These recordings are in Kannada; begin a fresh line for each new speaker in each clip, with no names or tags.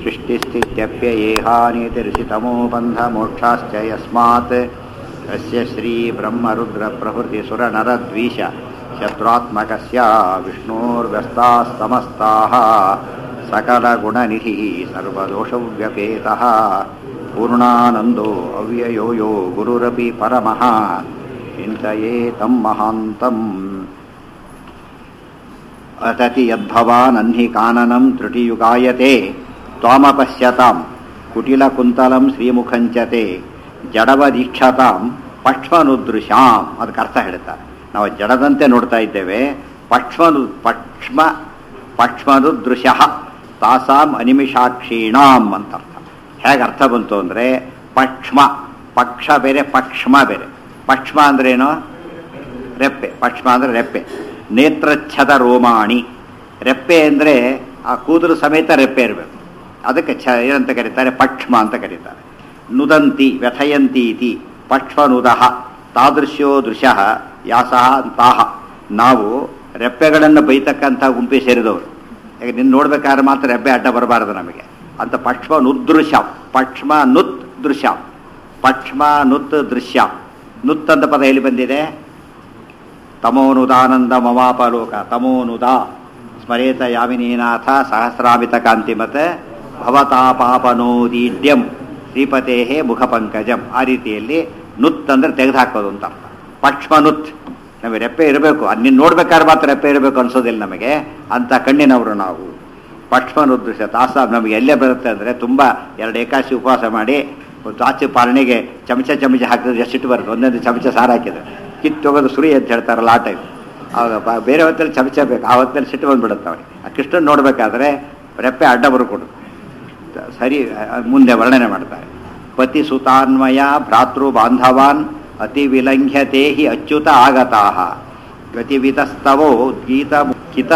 सृष्टिस्थित्यप्ययेहानीतिर्षितमो बन्धमोक्षाश्च यस्मात् यस्य श्रीब्रह्मरुद्रप्रभृतिसुरनरद्वीष शत्रुत्मकस्य विष्णोर्व्यस्तास्तमस्ताः सकलगुणनिधिः सर्वदोषव्यपेतः पूर्णानन्दो अव्ययो यो गुरुरपि परमः चिन्तये तं महान्तम् अतति यद्भवानह्नि काननं त्रुटियुगायते त्वामपश्यतां कुटिलकुन्तलं ಶ್ರೀಮುಖಂಚ ತೇ ಜಡವದೀಕ್ಷತಾಂ ಪಕ್ಷ್ಮನುದೃಶಾಂ ಅದಕ್ಕೆ ಅರ್ಥ ಹೇಳ್ತಾರೆ ನಾವು ಜಡದಂತೆ ನೋಡ್ತಾ ಇದ್ದೇವೆ ಪಕ್ಷ್ಮನು ಪಕ್ಷ್ಮ ಪಕ್ಷ್ಮನುದೃಶ ತಾಸಾಂ ಅನಿಮಿಷಾಕ್ಷೀಣಾಂ ಅಂತ ಅರ್ಥ ಹೇಗೆ ಅರ್ಥ ಬಂತು ಅಂದರೆ ಪಕ್ಷ್ಮ ಪಕ್ಷ ಬೇರೆ ಪಕ್ಷ್ಮ ಬೇರೆ ಪಕ್ಷ್ಮ ಅಂದ್ರೇನು ರೆಪ್ಪೆ ಪಕ್ಷ್ಮ ಅಂದರೆ ರೆಪ್ಪೆ ನೇತ್ರಚ್ಛದ ರೋಮಾಣಿ ರೆಪ್ಪೆ ಅಂದರೆ ಆ ಕೂದಲು ಸಮೇತ ರೆಪ್ಪೆ ಇರಬೇಕು ಅದಕ್ಕೆ ಛ ಏನಂತ ಕರೀತಾರೆ ಪಕ್ಷ್ಮ ಅಂತ ಕರೀತಾರೆ ನುದಂತಿ ವ್ಯಥಯಂತಿ ಇತಿ ಪಕ್ಷ್ಮನುದಃ ತಾದೃಶ್ಯೋ ದೃಶ್ಯ ಯಾಸಃ ಅಂತಾಹ ನಾವು ರೆಪ್ಪೆಗಳನ್ನು ಬೈತಕ್ಕಂಥ ಗುಂಪಿ ಸೇರಿದವರು ಈಗ ನಿನ್ನ ನೋಡ್ಬೇಕಾದ್ರೆ ಮಾತ್ರ ರೆಪ್ಪೆ ಅಡ್ಡ ಬರಬಾರದು ನಮಗೆ ಅಂತ ಪಕ್ಷ್ಮ ನುದೃಶ ಪಕ್ಷ್ಮ ನುತ್ ದೃಶ್ಯ ಪಕ್ಷ್ಮ ನುತ್ ದೃಶ್ಯ ನುತ್ ಅಂತ ಪದ ಎಲ್ಲಿ ಬಂದಿದೆ ತಮೋನುದಾನಂದ ಮಮಾಪಲೋಕ ತಮೋನುದ ಸ್ಮರೇತ ಯಾಮಿನೀನಾಥ ಸಹಸ್ರಾಮಿತ ಕಾಂತಿಮತ ಭವತಾಪಾಪನೋದೀಡ್ಯಂ ಶ್ರೀಪತೇ ಮುಖಪಂಕಜಂ ಆ ರೀತಿಯಲ್ಲಿ ನುತ್ ಅಂದ್ರೆ ತೆಗೆದುಹಾಕೋದು ಅಂತ ಅರ್ಥ ಪಕ್ಷ್ಮ ನುತ್ ನಮಗೆ ರೆಪ್ಪೆ ಇರಬೇಕು ಅದು ನೀನು ನೋಡ್ಬೇಕಾದ್ರೆ ಮಾತ್ರ ರೆಪ್ಪೆ ಇರಬೇಕು ಅನ್ಸೋದಿಲ್ಲ ನಮಗೆ ಅಂತ ಕಣ್ಣಿನವರು ನಾವು ಪಕ್ಷ್ಮ ನುದೃಶ ತಾಸ ನಮಗೆ ಎಲ್ಲೇ ಬರುತ್ತೆ ಅಂದರೆ ತುಂಬ ಎರಡು ಏಕಾಶಿ ಉಪವಾಸ ಮಾಡಿ ಆಚೆ ಪಾಲನೆಗೆ ಚಮಚ ಚಮಚ ಹಾಕಿದ್ರೆ ಎಷ್ಟಿಟ್ಟು ಬರುತ್ತೆ ಒಂದೊಂದು ಚಮಚ ಸಾರು ಹಾಕಿದ್ರೆ ಕಿತ್ತು ಹೋಗೋದು ಸುರಿ ಅಂತ ಹೇಳ್ತಾರಲ್ಲ ಆ ಟೈಮ್ ಆವಾಗ ಬ- ಬೇರೆ ಹೊತ್ತಲ್ಲಿ ಚಮಚ ಬೇಕು ಆ ಹೊತ್ತಲ್ಲಿ ಸಿಟ್ಟು ಬಂದ್ಬಿಡುತ್ತೆ ಅವ್ರಿಗೆ ಆ ಕೃಷ್ಣನ್ ನೋಡಬೇಕಾದ್ರೆ ರೆಪ್ಪೆ ಅಡ್ಡ ಬರ್ಕೊಡು ಸರಿ ಅ- ಮುಂದೆ ವರ್ಣನೆ ಮಾಡ್ತಾರೆ ಪತಿ ಸುತಾನ್ವಯ ಭ್ರಾತೃ ಬಾಂಧವಾನ್ ಅತಿ ವಿಲಂಘ್ಯತೆ ಹಿ ಅಚ್ಯುತ ಆಗತಾಹ ಗತಿವಿತಸ್ತವೋ ಗೀತ ಕಿತ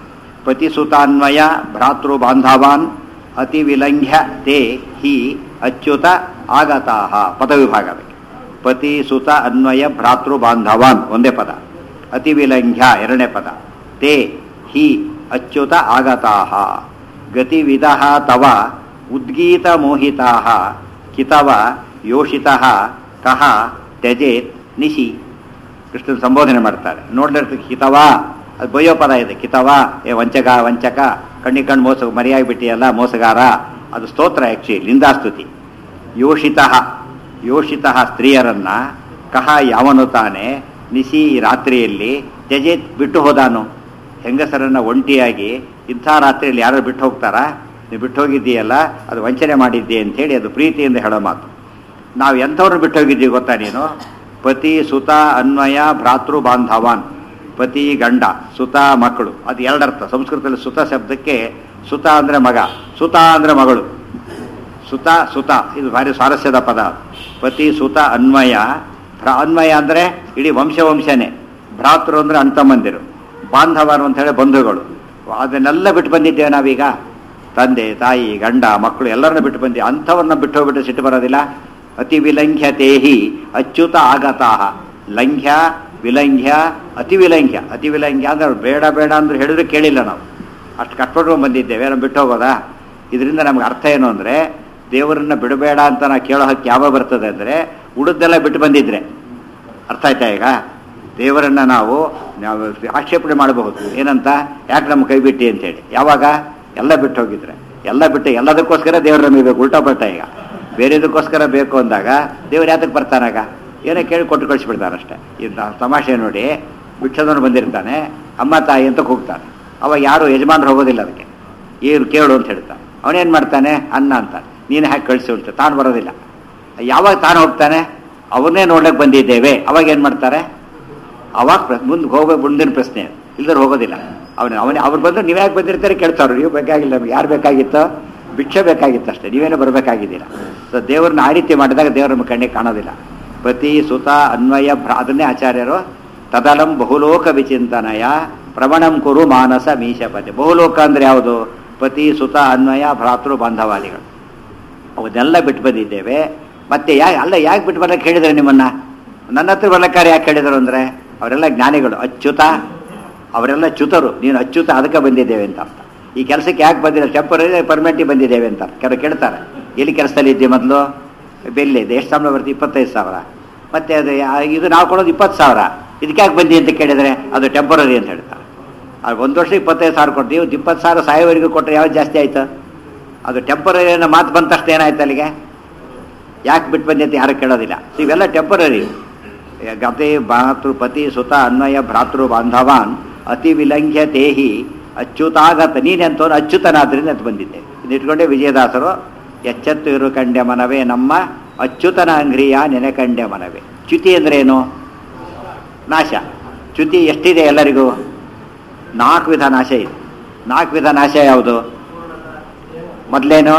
ಪತಿಸುತಾನ್ವಯ ಭ್ರಾತೃ ಬಾಂಧವಾನ್ ಅತಿ ವಿಲಂಘ್ಯ ತೇ ಹಿ ಅಚ್ಯುತ ಆಗತಾಹ ಪದವಿಭಾಗ ಅದಕ್ಕೆ ಪತಿ ಸುತ ಅನ್ವಯ ಭ್ರಾತೃ ಬಾಂಧವಾನ್ ಒಂದೇ ಪದ ಅತಿ ವಿಲಂಘ್ಯ ಎರಡನೇ ಪದ ತೇ ಹಿ ಅಚ್ಯುತ ಆಗತಾಹ ಗತಿವಿಧ ತವ ಉದ್ಗೀತ ಮೋಹಿತಾ ಕಿತವ ಯೋಷಿತ ಕಹ ತ್ಯಜೇತ್ ನಿಶಿ ಕೃಷ್ಣನ್ ಸಂಬೋಧನೆ ಮಾಡ್ತಾರೆ ನೋಡ್ಲಿರ್ತಕ್ಕೆ ಕಿತವ ಅದು ಬಯ್ಯೋ ಪದ ಇದೆ ಕಿತವ ಏ ವಂಚಕ ವಂಚಕ ಕಣ್ಣಿ ಕಣ್ಣು ಮೋಸ ಮರಿಯಾಗಿ ಬಿಟ್ಟಿಯಲ್ಲ ಮೋಸಗಾರ ಅದು ಸ್ತೋತ್ರ ಆ್ಯಕ್ಚುಲಿ ಲಿಂದಾಸ್ತುತಿ ಯೋಷಿತ ಯೋಷಿತ ಸ್ತ್ರೀಯರನ್ನ ಕಹ ಯಾವನು ತಾನೆ ನಿಶಿ ಈ ರಾತ್ರಿಯಲ್ಲಿ ತ್ಯಜೇತ್ ಬಿಟ್ಟು ಹೋದಾನು ಹೆಂಗಸರನ್ನ ಒಂಟಿಯಾಗಿ ಇಂಥ ರಾತ್ರಿಯಲ್ಲಿ ಯಾರು ಬಿಟ್ಟು ಹೋಗ್ತಾರಾ ನೀವು ಬಿಟ್ಟು ಹೋಗಿದ್ದೀಯಲ್ಲ ಅದು ವಂಚನೆ ಮಾಡಿದ್ದೆ ಅಂತೇಳಿ ಅದು ಪ್ರೀತಿಯಿಂದ ಹೇಳೋ ಮಾತು ನಾವು ಎಂಥವ್ರನ್ನ ಬಿಟ್ಟು ಹೋಗಿದ್ದೀವಿ ಗೊತ್ತಾ ನೀನು ಪತಿ ಸುತ ಅನ್ವಯ ಭ್ರಾತೃ ಬಾಂಧವಾನ್ ಪತಿ ಗಂಡ ಸುತ ಮಕ್ಕಳು ಅದು ಎರಡರ್ಥ ಸಂಸ್ಕೃತದಲ್ಲಿ ಸುತ ಶಬ್ದಕ್ಕೆ ಸುತ ಅಂದರೆ ಮಗ ಸುತ ಅಂದರೆ ಮಗಳು ಸುತ ಸುತ ಇದು ಭಾರಿ ಸ್ವಾರಸ್ಯದ ಪದ ಪತಿ ಸುತ ಅನ್ವಯ ಭ್ರ ಅನ್ವಯ ಅಂದರೆ ಇಡೀ ವಂಶ ವಂಶನೇ ಭ್ರಾತೃ ಅಂದರೆ ಅಣ್ತಮ್ಮಂದಿರು ಬಾಂಧವರು ಅಂತ ಹೇಳಿ ಬಂಧುಗಳು ಅದನ್ನೆಲ್ಲ ಬಿಟ್ಟು ಬಂದಿದ್ದೇವೆ ನಾವೀಗ ತಂದೆ ತಾಯಿ ಗಂಡ ಮಕ್ಕಳು ಎಲ್ಲರನ್ನ ಬಿಟ್ಟು ಬಂದಿ ಅಂಥವ್ರನ್ನ ಬಿಟ್ಟು ಹೋಗ್ಬಿಟ್ಟು ಸಿಟ್ಟು ಬರೋದಿಲ್ಲ ಅತಿ ವಿಲಂಘ್ಯತೇಹಿ ಅಚ್ಯುತ ಆಗತಾಹ ಲಂಘ್ಯ ವಿಲಂಘ್ಯ ಅತಿ ವಿಲಂಘ್ಯ ಅತಿ ವಿಲಂಘ್ಯ ಅಂದ್ರೆ ಅವ್ರು ಬೇಡ ಬೇಡ ಅಂದ್ರೆ ಹೇಳಿದ್ರೆ ಕೇಳಿಲ್ಲ ನಾವು ಅಷ್ಟು ಕಟ್ಕೊಂಡು ಬಂದಿದ್ದೇವೆ ನಾವು ಬಿಟ್ಟು ಹೋಗೋದಾ ಇದರಿಂದ ನಮ್ಗೆ ಅರ್ಥ ಏನು ಅಂದರೆ ದೇವರನ್ನ ಬಿಡಬೇಡ ಅಂತ ನಾವು ಕೇಳೋ ಹಕ್ಕು ಯಾವಾಗ ಬರ್ತದೆ ಅಂದರೆ ಉಳಿದೆಲ್ಲ ಬಿಟ್ಟು ಬಂದಿದ್ರೆ ಅರ್ಥ ಆಯ್ತಾ ಈಗ ದೇವರನ್ನ ನಾವು ನಾವು ಆಕ್ಷೇಪಣೆ ಮಾಡಬಹುದು ಏನಂತ ಯಾಕೆ ನಮ್ಮ ಕೈ ಬಿಟ್ಟಿ ಅಂತೇಳಿ ಯಾವಾಗ ಎಲ್ಲ ಬಿಟ್ಟು ಹೋಗಿದ್ರೆ ಎಲ್ಲ ಬಿಟ್ಟು ಎಲ್ಲದಕ್ಕೋಸ್ಕರ ದೇವ್ರ ನಮಗೆ ಉಲ್ಟಾ ಪಲ್ಟ ಈಗ ಬೇರೆದಕ್ಕೋಸ್ಕರ ಬೇಕು ಅಂದಾಗ ದೇವ್ರು ಯಾತಕ್ಕೆ ಬರ್ತಾನಾಗ ಏನೋ ಕೇಳಿ ಕೊಟ್ಟು ಕಳಿಸ್ಬಿಡ್ತಾನಷ್ಟೇ ಇದು ತಮಾಷೆ ನೋಡಿ ಭಿಕ್ಷದವನು ಬಂದಿರ್ತಾನೆ ಅಮ್ಮ ತಾಯಿ ಅಂತ ಕೂಗ್ತಾನೆ ಅವಾಗ ಯಾರು ಯಜಮಾನ್ರು ಹೋಗೋದಿಲ್ಲ ಅದಕ್ಕೆ ಏನು ಕೇಳು ಅಂತ ಹೇಳ್ತಾನೆ ಅವನೇನು ಮಾಡ್ತಾನೆ ಅನ್ನ ಅಂತಾನೆ ನೀನು ಹಾಕಿ ಕಳಿಸಿ ಅಂತ ತಾನು ಬರೋದಿಲ್ಲ ಯಾವಾಗ ತಾನು ಹೋಗ್ತಾನೆ ಅವನ್ನೇ ನೋಡ್ಲಿಕ್ಕೆ ಬಂದಿದ್ದೇವೆ ಅವಾಗ ಏನು ಮಾಡ್ತಾರೆ ಅವಾಗ ಮುಂದೆ ಹೋಗ್ಬೇಕು ಮುಂದಿನ ಪ್ರಶ್ನೆ ಇಲ್ದ್ರೆ ಹೋಗೋದಿಲ್ಲ ಅವನು ಅವನೇ ಅವ್ರು ಬಂದು ನೀವು ಯಾಕೆ ಬಂದಿರ್ತಾರೆ ಕೇಳ್ತಾವ್ರು ನೀವು ಬೇಕಾಗಿಲ್ಲ ನಮ್ಗೆ ಯಾರು ಬೇಕಾಗಿತ್ತೋ ಭಿಕ್ಷೆ ಬೇಕಾಗಿತ್ತು ಅಷ್ಟೇ ನೀವೇನೋ ಬರಬೇಕಾಗಿದ್ದಿಲ್ಲ ಸೊ ದೇವ್ರನ್ನ ಆ ರೀತಿ ಮಾಡಿದಾಗ ದೇವ್ರ ನಮ್ಮ ಕಣ್ಣಿಗೆ ಕಾಣೋದಿಲ್ಲ ಪತಿ ಸುತ ಅನ್ವಯ ಭ್ರ ಅದನ್ನೇ ಆಚಾರ್ಯರು ತದಲಂ ಬಹುಲೋಕ ವಿಚಿಂತನಯ ಪ್ರವಣಂ ಕುರು ಮಾನಸ ಮೀಶಪತಿ ಬಹುಲೋಕ ಅಂದ್ರೆ ಯಾವುದು ಪತಿ ಸುತ ಅನ್ವಯ ಭ್ರಾತೃ ಬಾಂಧವಾದಿಗಳು ಅವನ್ನೆಲ್ಲ ಬಿಟ್ಟು ಬಂದಿದ್ದೇವೆ ಮತ್ತೆ ಯಾ ಅಲ್ಲ ಯಾಕೆ ಬಿಟ್ಟು ಬರ್ಲಿಕ್ಕೆ ಹೇಳಿದ್ರೆ ನಿಮ್ಮನ್ನ ನನ್ನ ಹತ್ರ ಬರ್ಲಕ್ಕಾರೆ ಯಾಕೆ ಹೇಳಿದ್ರು ಅಂದ್ರೆ ಅವರೆಲ್ಲ ಜ್ಞಾನಿಗಳು ಅಚ್ಯುತ ಅವರೆಲ್ಲ ಚ್ಯುತರು ನೀನು ಅಚ್ಯುತ ಅದಕ್ಕೆ ಬಂದಿದ್ದೇವೆ ಅಂತ ಅರ್ಥ ಈ ಕೆಲಸಕ್ಕೆ ಯಾಕೆ ಬಂದಿಲ್ಲ ಟೆಂಪರರಿ ಪರ್ಮನೆಂಟಿಗೆ ಬಂದಿದ್ದೇವೆ ಅಂತ ಕೆಲವು ಕೇಳ್ತಾರೆ ಎಲ್ಲಿ ಕೆಲಸದಲ್ಲಿ ಇದ್ದೆ ಮೊದಲು ಬೆಲ್ಲಿ ಇದೆ ಎಷ್ಟು ಸಂಬಳ ಬರುತ್ತೆ ಇಪ್ಪತ್ತೈದು ಸಾವಿರ ಮತ್ತೆ ಅದು ಯಾ- ಇದು ನಾವು ಕೊಡೋದು ಇಪ್ಪತ್ತು ಸಾವಿರ ಇದಕ್ಕೆ ಯಾಕೆ ಬಂದಿ ಅಂತ ಕೇಳಿದರೆ ಅದು ಟೆಂಪರರಿ ಅಂತ ಹೇಳ್ತಾರೆ ಅದು ಒಂದು ವರ್ಷ ಇಪ್ಪತ್ತೈದು ಸಾವಿರ ಕೊಡ್ತೀವಿ ಇವತ್ತು ಇಪ್ಪತ್ತು ಸಾವಿರ ಸಾಯೋವರೆಗೂ ಕೊಟ್ಟರೆ ಯಾವ್ದು ಜಾಸ್ತಿ ಆಯಿತು ಅದು ಟೆಂಪರರಿ ಅನ್ನೋ ಮಾತು ಬಂದ ತಕ್ಷಣ ಏನಾಯ್ತು ಅಲ್ಲಿಗೆ ಯಾಕೆ ಬಿಟ್ಟು ಬಂದಿ ಅಂತ ಯಾರು ಕೇಳೋದಿಲ್ಲ So ಇವೆಲ್ಲ ಟೆಂಪರರಿ ಗತೆ ಭಾತೃ ಪತಿ ಸುತ ಅನ್ವಯ ಭ್ರಾತೃ ಬಾಂಧವಾನ್ ಅತಿ ವಿಲಂಘ್ಯ ತೇಹಿ ಅಚ್ಯುತಾಗತ ನೀನೆಂತವನು ಅಚ್ಯುತನಾದ್ರಿಂದ ಅಂತ ಬಂದಿದ್ದೆ ಇದು ಇಟ್ಕೊಂಡೆ ವಿಜಯದಾಸರು ಎಚ್ಚತ್ತು ಇರು ಕಂಡ್ಯ ಮನವೇ ನಮ್ಮ ಅಚ್ಯುತನ ಅಂಗ್ರಿಯ ನೆನೆ ಕಂಡ್ಯ ಮನವೇ ಚ್ಯುತಿ ಅಂದ್ರೇನು ನಾಶ ಚ್ಯುತಿ ಎಷ್ಟಿದೆ ಎಲ್ಲರಿಗೂ ನಾಲ್ಕು ವಿಧ ನಾಶ ಇದೆ ನಾಲ್ಕು ವಿಧ ನಾಶ ಯಾವುದು ಮೊದಲೇನು